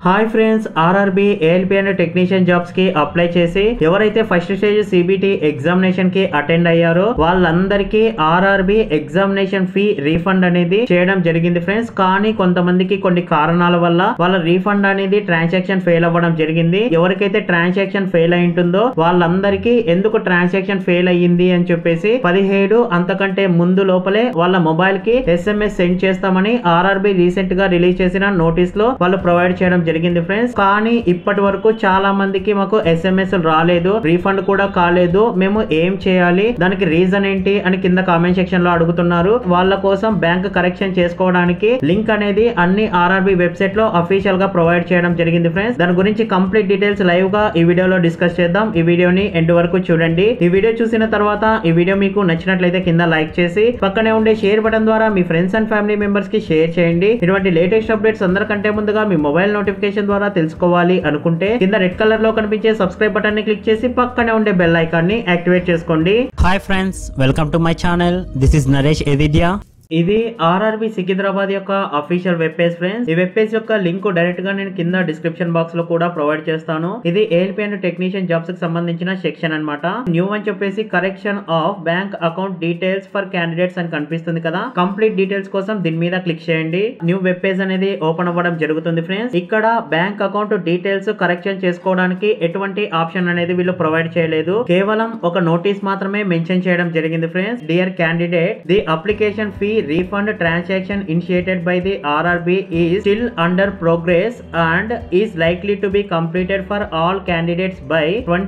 Hi friends RRB ALP and technician jobs కి apply చేసి ఎవరైతే ఫస్ట్ స్టేజ్ సిబిటి ఎగ్జామినేషన్ కి అటెండ్ అయ్యారో వాళ్ళందరికీ ఆర్ఆర్బి ఎగ్జామినేషన్ ఫీ రీఫండ్ అనేది చేయడం జరిగింది ఫ్రెండ్స్ కానీ కొంతమందికి కొన్ని కారణాల వల్ల వాళ్ళ రీఫండ్ అనేది ట్రాన్సాక్షన్ ఫెయిల్ అవ్వడం జరిగింది ఎవరికైతే ట్రాన్సాక్షన్ ఫెయిల్ అయి ఉంటుందో వాళ్ళందరికీ ఎందుకు ట్రాన్సాక్షన్ ఫెయిల్ అయ్యింది అని చెప్పేసి పదిహేడు అంతకంటే ముందు లోపలే వాళ్ళ మొబైల్ కి ఎస్ఎంఎస్ సెండ్ చేస్తామని ఆర్ఆర్బి రీసెంట్ గా రిలీజ్ చేసిన నోటీస్ లో వాళ్ళు ప్రొవైడ్ చేయడం జరిగింది ఫ్రెండ్స్ కానీ ఇప్పటి వరకు చాలా మందికి మాకు ఎస్ఎంఎస్ రాలేదు రీఫండ్ కూడా కాలేదు మేము ఏం చేయాలి దానికి రీజన్ ఏంటి అని కింద కామెంట్ సెక్షన్ లో అడుగుతున్నారు వాళ్ళ కోసం బ్యాంక్ కరెక్షన్ చేసుకోవడానికి లింక్ అనేది అన్ని ఆర్ఆర్బి వెబ్సైట్ లో అఫీషియల్ గా ప్రొవైడ్ చేయడం జరిగింది ఫ్రెండ్స్ దాని గురించి కంప్లీట్ డీటెయిల్స్ లైవ్ గా ఈ వీడియోలో డిస్కస్ చేద్దాం ఈ వీడియోని ఎండ్ వరకు చూడండి ఈ వీడియో చూసిన తర్వాత ఈ వీడియో మీకు నచ్చినట్లయితే కింద లైక్ చేసి పక్కనే ఉండే షేర్ బటన్ ద్వారా మీ ఫ్రెండ్స్ అండ్ ఫ్యామిలీ మెంబర్స్ కి షేర్ చేయండి ఇటువంటి లేటెస్ట్ అప్డేట్స్ అందరికంటే ముందుగా మీ మొబైల్ నోటిఫికేషన్ ద్వారా తెలుసుకోవాలి అనుకుంటే కింద రెడ్ కలర్ లో కనిపించే సబ్స్క్రైబ్ బటన్ ని క్లిక్ చేసి పక్కనే ఉండే బెల్ ఐకాన్ ని యాక్టివేట్ చేసుకోండి hi friends welcome to my channel this is Naresh ఎదిడియా ఇది ఆర్ఆర్బి సికింద్రాబాద్ యొక్క అఫీషియల్ వెబ్ పేజ్ ఫ్రెండ్స్ ఈ వెబ్ పేజ్ యొక్క లింక్ డైరెక్ట్ గా నేను కింద డిస్క్రిప్షన్ బాక్స్ లో కూడా ప్రొవైడ్ చేస్తాను ఇది ఏఎల్పి అండ్ టెక్నీషియన్ జాబ్స్ కి సంబంధించిన సెక్షన్ అన్నమాట న్యూ అని చెప్పేసి correction of bank account details for candidates అని కనిపిస్తుంది కదా కంప్లీట్ డీటెయిల్స్ కోసం దీని మీద క్లిక్ చేయండి న్యూ వెబ్ పేజ్ అనేది ఓపెన్ అవ్వడం జరుగుతుంది ఫ్రెండ్స్ ఇక్కడ బ్యాంక్ అకౌంట్ డీటెయిల్స్ కరెక్షన్ చేసుకోవడానికి ఎటువంటి ఆప్షన్ అనేది వీళ్ళు ప్రొవైడ్ చేయలేదు కేవలం ఒక నోటీస్ మాత్రమే మెన్షన్ చేయడం జరిగింది friends dear candidate the application fee refund transaction initiated by the RRB is still under progress and is likely to be completed for all candidates by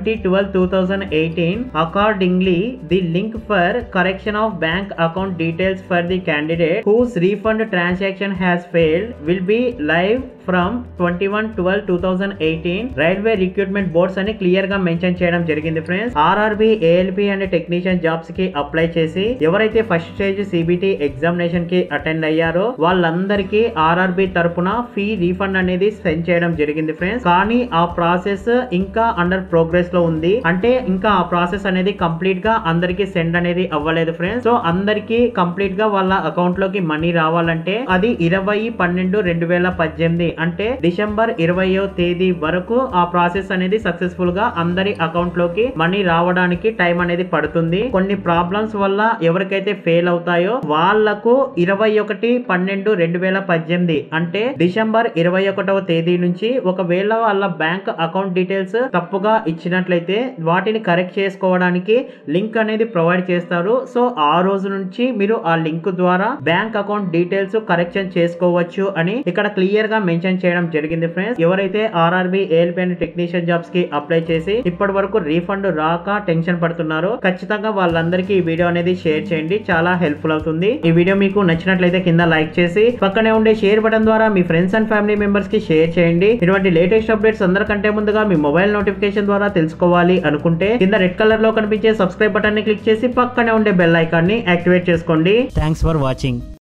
2012-2018. Accordingly, the link for correction of bank account details for the candidate whose refund transaction has failed will be live from twenty one twelve two thousand eighteen railway recruitment boards అని clear గా mention చేయడం జరిగింది friends RRB ALP and technician jobs కి apply చేసి ఎవరైతే first stage CBT examination కి attend అయ్యారో వాళ్ళందరికీ ఆర్ఆర్బి తరపున ఫీ రీఫండ్ అనేది సెండ్ చేయడం జరిగింది ఫ్రెండ్స్ కానీ ఆ ప్రాసెస్ ఇంకా అండర్ ప్రోగ్రెస్ లో ఉంది అంటే ఇంకా ఆ ప్రాసెస్ అనేది కంప్లీట్ గా అందరికి సెండ్ అనేది అవ్వలేదు ఫ్రెండ్స్ సో అందరికి కంప్లీట్ గా వాళ్ళ అకౌంట్ లోకి మనీ రావాలంటే అది ఇరవై పన్నెండు రెండు వేల పద్దెనిమిది అంటే డిసెంబర్ ఇరవయో తేదీ వరకు ఆ ప్రాసెస్ అనేది సక్సెస్ఫుల్ గా అందరి అకౌంట్ లోకి మనీ రావడానికి టైం అనేది పడుతుంది కొన్ని ప్రాబ్లమ్స్ వల్ల ఎవరికైతే ఫెయిల్ అవుతాయో వాళ్లకు ఇరవై ఒకటి పన్నెండు రెండు వేల పద్దెనిమిది అంటే డిసెంబర్ ఇరవై ఒకటవ తేదీ నుంచి ఒకవేళ వాళ్ళ బ్యాంక్ అకౌంట్ డీటెయిల్స్ తప్పుగా ఇచ్చినట్లయితే వాటిని కరెక్ట్ చేసుకోవడానికి లింక్ అనేది ప్రొవైడ్ చేస్తారు సో ఆ రోజు నుంచి మీరు ఆ లింక్ ద్వారా బ్యాంక్ అకౌంట్ డీటెయిల్స్ కరెక్షన్ చేసుకోవచ్చు అని ఇక్కడ క్లియర్ గా మెన్షన్ చేయడం జరిగింది ఫ్రెండ్స్ ఎవరైతే RRB ALP and technician jobs కి అప్లై చేసి ఇప్పటి వరకు రీఫండ్ రాక టెన్షన్ పడుతున్నారో ఖచ్చితంగా వాళ్ళందరికీ ఈ వీడియో అనేది షేర్ చేయండి చాలా హెల్ప్ఫుల్ అవుతుంది ఈ వీడియో మీకు నచ్చినట్లయితే కింద లైక్ చేసి పక్కనే ఉండే షేర్ బటన్ ద్వారా మీ ఫ్రెండ్స్ అండ్ ఫ్యామిలీ మెంబర్స్ కి షేర్ చేయండి ఇటువంటి లేటెస్ట్ అప్డేట్స్ అందరికంటే ముందుగా మీ మొబైల్ నోటిఫికేషన్ ద్వారా తెలుసుకోవాలి అనుకుంటే కింద రెడ్ కలర్ లో కనిపించే సబ్స్క్రైబ్ బటన్ ని క్లిక్ చేసి పక్కనే ఉండే బెల్ ఐకాన్ ని యాక్టివేట్ చేసుకోండి థ్యాంక్స్ ఫర్ వాచింగ్